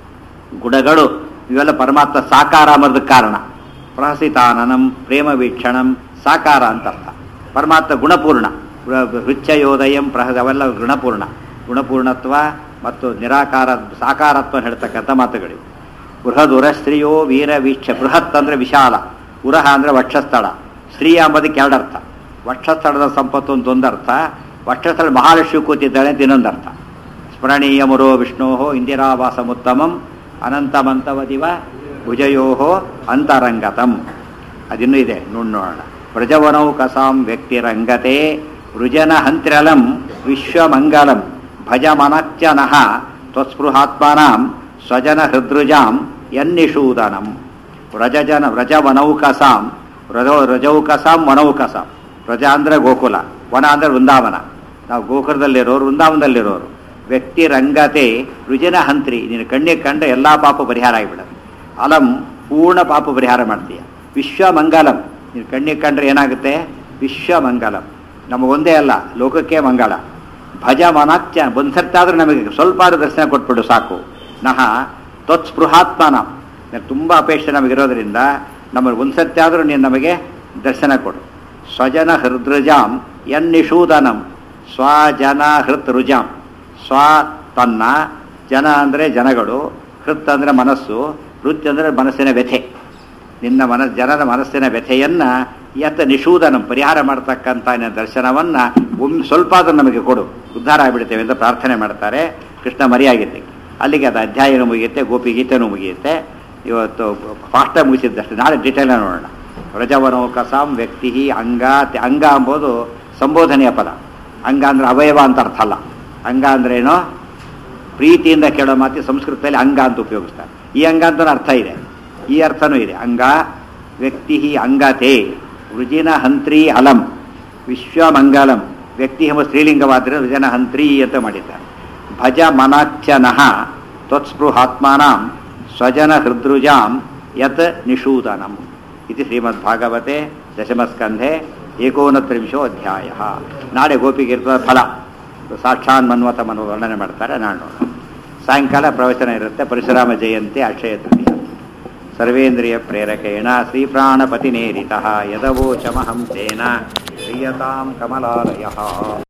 ಗುಣಗಳು ಇವೆಲ್ಲ ಪರಮಾತ್ಮ ಸಾಕಾರ ಅನ್ನೋದಕ್ಕೆ ಕಾರಣ ಪ್ರಹಸಿತಾನನಂ ಪ್ರೇಮ ವೀಕ್ಷಣಂ ಸಾಕಾರ ಅಂತ ಅರ್ಥ ಪರಮಾತ್ಮ ಗುಣಪೂರ್ಣ ಹೃಚ್ಛಯೋದಯಂ ಪ್ರಹ ಅವೆಲ್ಲ ಗುಣಪೂರ್ಣ ಗುಣಪೂರ್ಣತ್ವ ಮತ್ತು ನಿರಾಕಾರ ಸಾಕಾರತ್ವ ಹೇಳ್ತಕ್ಕಂಥ ಮಾತುಗಳಿವೆ ಬೃಹದ್ ಉರಸ್ತ್ರೀಯೋ ವೀರ ವೀಕ್ಷ ಬೃಹತ್ ಅಂದರೆ ವಿಶಾಲ ಉರಹ ಅಂದರೆ ವಕ್ಷಸ್ಥಳ ಸ್ತ್ರೀ ಎಂಬುದಕ್ಕೆ ಎರಡು ಅರ್ಥ ವಕ್ಷಸ್ಥಳದ ಸಂಪತ್ತು ಅಂತ ಒಂದರ್ಥ ವಕ್ಷಸ್ಥಳ ಮಹಾಲಕ್ಷ್ಮಿ ಕೂತಿದ್ದಾಳೆ ಅಂತ ಇನ್ನೊಂದು ಅರ್ಥ ಸ್ಮರಣೀಯ ಮುರೋ ವಿಷ್ಣೋ ಇಂದಿರಾವಾಸಮುತ್ತಮಂ ಅನಂತಮಂತವದಿವ ಭುಜಯೋ ಅಂತರಂಗತಂ ಅದಿನ್ನೂ ಇದೆ ನೋಡ್ ನೋಡೋಣ ವ್ರಜವನೌಕಸಾಂ ವ್ಯಕ್ತಿರಂಗತೆ ವೃಜನ ಹಂತ್ರ್ಯಲಂ ವಿಶ್ವಮಂಗಲಂ ಭಜ ಮನಚ್ಚನಃ ತ್ವತ್ಸ್ಪೃಹಾತ್ಮನಾಂ ಸ್ವಜನ ಹೃದೃಜಾಂ ಯನ್ನಿಷೂದನಂ ವ್ರಜಜನ ವ್ರಜವನೌಕಸಾಂ ವ್ರಜ ವ್ರಜೌಕಸಾಂ ವನೌಕಸಾಂ ವ್ರಜ ಅಂದ್ರೆ ಗೋಕುಲ ವನ ಅಂದ್ರೆ ವೃಂದಾವನ ನಾವು ಗೋಕುಲದಲ್ಲಿರೋರು ವೃಂದಾವನದಲ್ಲಿರೋರು ವ್ಯಕ್ತಿ ರಂಗತೆ ರುಜಿನ ಹಂತ್ರಿ ನೀನು ಕಣ್ಣಿಗೆ ಕಂಡ ಎಲ್ಲ ಪಾಪ ಪರಿಹಾರ ಆಗಿಬಿಡುತ್ತೆ ಅಲಂ ಪೂರ್ಣ ಪಾಪ ಪರಿಹಾರ ಮಾಡ್ತೀಯ ವಿಶ್ವಮಂಗಲಂ ನೀನು ಕಣ್ಣಿಗೆ ಕಂಡ್ರೆ ಏನಾಗುತ್ತೆ ವಿಶ್ವಮಂಗಲಂ ನಮಗೊಂದೇ ಅಲ್ಲ ಲೋಕಕ್ಕೆ ಮಂಗಳ ಭಜ ಮನಾಚ್ಯ ಬಂದ್ಸರ್ತಾದ್ರೂ ನಮಗೆ ಸ್ವಲ್ಪ ಆದ್ರೂ ದರ್ಶನ ಕೊಟ್ಬಿಡು ಸಾಕು ನಹ ತ್ವತ್ಸ್ಪೃಹಾತ್ಮನ ತುಂಬ ಅಪೇಕ್ಷೆ ನಮಗಿರೋದ್ರಿಂದ ನಮಗೆ ಒಂದ್ಸರ್ತಿ ಆದರೂ ನೀನು ನಮಗೆ ದರ್ಶನ ಕೊಡು ಸ್ವಜನ ಹೃದೃಜಾಂ ಯನ್ನಿಷೂದನಂ ಸ್ವಜನ ಹೃತ್ ರುಜಾಂ ಸ್ವ ತನ್ನ ಜನ ಅಂದರೆ ಜನಗಳು ಹೃತ್ ಅಂದರೆ ಮನಸ್ಸು ಹೃತ್ ಅಂದರೆ ಮನಸ್ಸಿನ ವ್ಯಥೆ ನಿನ್ನ ಮನಸ್ ಜನರ ಮನಸ್ಸಿನ ವ್ಯಥೆಯನ್ನು ಯತ್ ನಿಷೂದನ ಪರಿಹಾರ ಮಾಡ್ತಕ್ಕಂಥ ನಿನ್ನ ದರ್ಶನವನ್ನು ಒಮ್ಮೆ ಸ್ವಲ್ಪ ಆದರೂ ನಮಗೆ ಕೊಡು ಉದ್ಧಾರ ಆಗಿಬಿಡ್ತೇವೆ ಅಂತ ಪ್ರಾರ್ಥನೆ ಮಾಡ್ತಾರೆ ಕೃಷ್ಣ ಮರಿಯಾಗಿದ್ದೆ ಅಲ್ಲಿಗೆ ಅದು ಅಧ್ಯಾಯನೂ ಮುಗಿಯುತ್ತೆ ಗೋಪಿ ಗೀತೆನೂ ಮುಗಿಯುತ್ತೆ ಇವತ್ತು ಫಾಸ್ಟಾಗಿ ಮುಗಿಸಿದ್ದಷ್ಟು ನಾಳೆ ಡೀಟೇಲ್ ನೋಡೋಣ ವ್ರಜವನೋಕಸಾಂ ವ್ಯಕ್ತಿ ಅಂಗ ತ್ಯ- ಅಂಗ ಎಂಬುದು ಸಂಬೋಧನೆಯ ಪದ ಅಂಗ ಅಂದ್ರೆ ಅವಯವ ಅಂತ ಅರ್ಥ ಅಲ್ಲ ಅಂಗ ಅಂದ್ರೇನು ಪ್ರೀತಿಯಿಂದ ಕೇಳೋ ಮಾತಿ ಸಂಸ್ಕೃತದಲ್ಲಿ ಅಂಗ ಅಂತ ಉಪಯೋಗಿಸ್ತಾರೆ ಈ ಅಂಗ ಅಂತ ಅರ್ಥ ಇದೆ ಈ ಅರ್ಥನೂ ಇದೆ ಅಂಗ ವ್ಯಕ್ತಿ ಅಂಗತೆ ವೃಜಿನ ಹಂತ್ರಿ ಅಲಂ ವಿಶ್ವಮಂಗಲಂ ವ್ಯಕ್ತಿ ಎಂಬ ಸ್ತ್ರೀಲಿಂಗವಾದರೆ ವೃಜನ ಹಂತ್ರಿ ಅಂತ ಮಾಡಿದ್ದಾರೆ ಭಜ ಮನಾಚ್ಯನಃ ತ್ವತ್ಸ್ಪೃಹಾತ್ಮಾನಾಂ ಸ್ವಜನ ಹೃದೃಜಾಂ ಯತ್ ನಿಷೂದನಂ ಇದು ಶ್ರೀಮದ್ಭಾಗವತೆ ದಶಮಸ್ಕಂಧೆ ಏಕೋನತ್ರಿಂಶೋ ಅಧ್ಯಾಯ ನಾಳೆ ಗೋಪಿಗಿರ್ತದ ಫಲ ಸಾಕ್ಷಾನ್ ಮನ್ವತಮನ್ನು ವರ್ಣನೆ ಮಾಡ್ತಾರೆ ನಾಳೆ ನೋಡೋಣ ಸಾಯಂಕಾಲ ಪ್ರವಚನ ಇರುತ್ತೆ ಪರಶುರಾಮ ಜಯಂತಿ ಅಕ್ಷಯ ತೃತೀಯ ಸರ್ವೇಂದ್ರಿಯ ಪ್ರೇರಕೇಣ ಶ್ರೀಪ್ರಾಣಪತಿನೇರಿತಃ ಯದವೋಚಮಹಂ ತೇನ ಕ್ರಿಯತಾಂ ಕಮಲಾಲಯ